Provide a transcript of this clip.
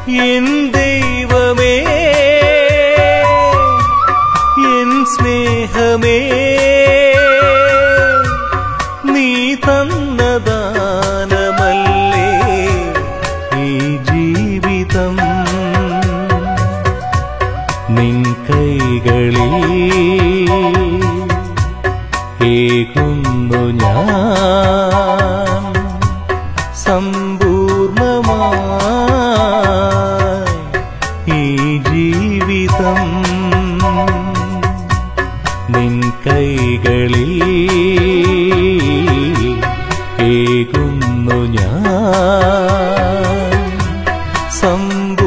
N ദൈവമേ N സ്നേഹമേ നീ തന്നദാനമല്ലേ ഈ ജീവിതം നിൻ കൈകളിൽ ഏകുന്നു ഞാൻ സമ്പൂർണമായി ഈ ജീവിതം നിൻ കൈകളിൽ ഏകുന്നു ഞാൻ സമ്പൂർണമായി